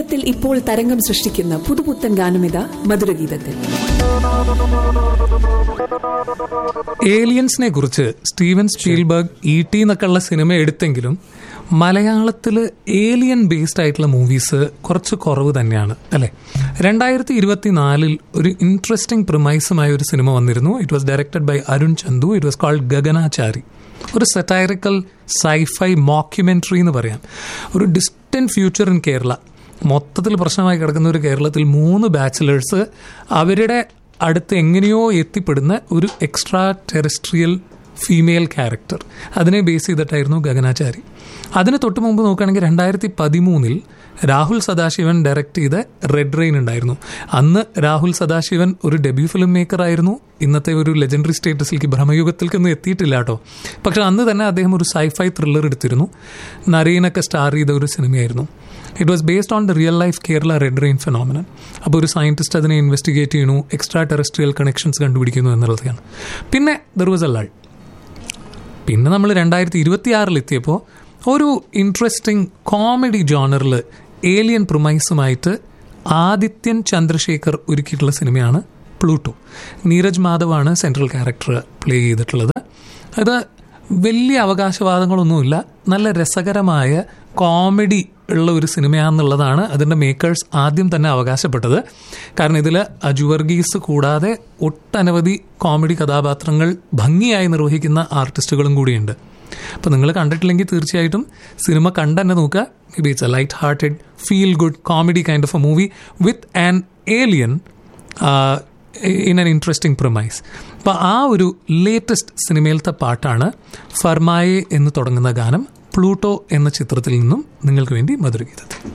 കേരളത്തിൽ ഇപ്പോൾ തരംഗം സൃഷ്ടിക്കുന്ന പുതുപുത്തൻ ഗാനമിത മധുരഗീതത്തിൽ ഏലിയൻസിനെ കുറിച്ച് സ്റ്റീവൻ സ്പീൽബർഗ് ഇ ടി എന്നൊക്കെയുള്ള സിനിമ എടുത്തെങ്കിലും മലയാളത്തിൽ ഏലിയൻ ബേസ്ഡ് ആയിട്ടുള്ള മൂവീസ് കുറച്ച് കുറവ് തന്നെയാണ് അല്ലെ രണ്ടായിരത്തി ഇരുപത്തിനാലിൽ ഒരു ഇൻട്രസ്റ്റിംഗ് പ്രിമൈസുമായ ഒരു സിനിമ വന്നിരുന്നു it was directed by Arun Chandu it was called Gaganachari ഒരു സെറ്റൈറിക്കൽ സൈഫൈ മോക്യുമെന്ററി എന്ന് പറയാം ഒരു ഡിസ്റ്റന്റ് ഫ്യൂച്ചർ ഇൻ കേരള മൊത്തത്തിൽ പ്രശ്നമായി കിടക്കുന്ന ഒരു കേരളത്തിൽ മൂന്ന് ബാച്ചിലേഴ്സ് അവരുടെ അടുത്ത് എങ്ങനെയോ എത്തിപ്പെടുന്ന ഒരു എക്സ്ട്രാ ടെറസ്ട്രിയൽ ഫീമെയിൽ ക്യാരക്ടർ അതിനെ ബേസ് ചെയ്തിട്ടായിരുന്നു ഗഗനാചാരി അതിന് തൊട്ട് മുമ്പ് നോക്കുകയാണെങ്കിൽ രണ്ടായിരത്തി പതിമൂന്നിൽ രാഹുൽ സദാശിവൻ ഡയറക്റ്റ് ചെയ്ത റെഡ് റെയിൻ ഉണ്ടായിരുന്നു അന്ന് രാഹുൽ സദാശിവൻ ഒരു ഡെബ്യൂ ഫിലിം മേക്കർ ആയിരുന്നു ഇന്നത്തെ ഒരു ലെജൻഡറി സ്റ്റേറ്റസിലേക്ക് ഭ്രമയുഗത്തിലേക്കൊന്നും എത്തിയിട്ടില്ല കേട്ടോ പക്ഷെ അന്ന് തന്നെ അദ്ദേഹം ഒരു സൈഫൈ ത്രില്ലർ എടുത്തിരുന്നു നരീനൊക്കെ സ്റ്റാർ ചെയ്ത ഒരു സിനിമയായിരുന്നു it was based on the real life Kerala red rain phenomenon അപ്പോൾ ഒരു സയന്റിസ്റ്റ് അതിനെ ഇൻവെസ്റ്റിഗേറ്റ് ചെയ്യണു എക്സ്ട്രാ ടെറസ്ട്രിയൽ കണക്ഷൻസ് കണ്ടുപിടിക്കുന്നു എന്നുള്ളതാണ് പിന്നെ ദർ വാസ് എ ലൾ പിന്നെ നമ്മൾ രണ്ടായിരത്തി ഇരുപത്തി ആറിൽ എത്തിയപ്പോൾ ഒരു ഇൻട്രസ്റ്റിംഗ് കോമഡി ജോണറിൽ ഏലിയൻ പ്രൊമൈസുമായിട്ട് ആദിത്യൻ ചന്ദ്രശേഖർ ഒരുക്കിയിട്ടുള്ള സിനിമയാണ് പ്ലൂട്ടോ നീരജ് മാധവാണ് സെൻട്രൽ ക്യാരക്ടർ പ്ലേ ചെയ്തിട്ടുള്ളത് അത് വലിയ അവകാശവാദങ്ങളൊന്നുമില്ല നല്ല രസകരമായ കോമഡി ഉള്ള ഒരു സിനിമയാണെന്നുള്ളതാണ് അതിൻ്റെ മേക്കേഴ്സ് ആദ്യം തന്നെ അവകാശപ്പെട്ടത് കാരണം ഇതിൽ അജു വർഗീസ് കൂടാതെ ഒട്ടനവധി കോമഡി കഥാപാത്രങ്ങൾ ഭംഗിയായി നിർവഹിക്കുന്ന ആർട്ടിസ്റ്റുകളും കൂടിയുണ്ട് അപ്പോൾ നിങ്ങൾ കണ്ടിട്ടില്ലെങ്കിൽ തീർച്ചയായിട്ടും സിനിമ കണ്ട് തന്നെ നോക്കുക maybe it's a light hearted feel good comedy kind of a movie with an alien in an interesting premise അപ്പോൾ ആ ഒരു ലേറ്റസ്റ്റ് സിനിമയിലത്തെ പാട്ടാണ് ഫർമായെ എന്ന് തുടങ്ങുന്ന ഗാനം പ്ലൂട്ടോ എന്ന ചിത്രത്തിൽ നിന്നും നിങ്ങൾക്ക് വേണ്ടി മധുരഗീതത്തിൽ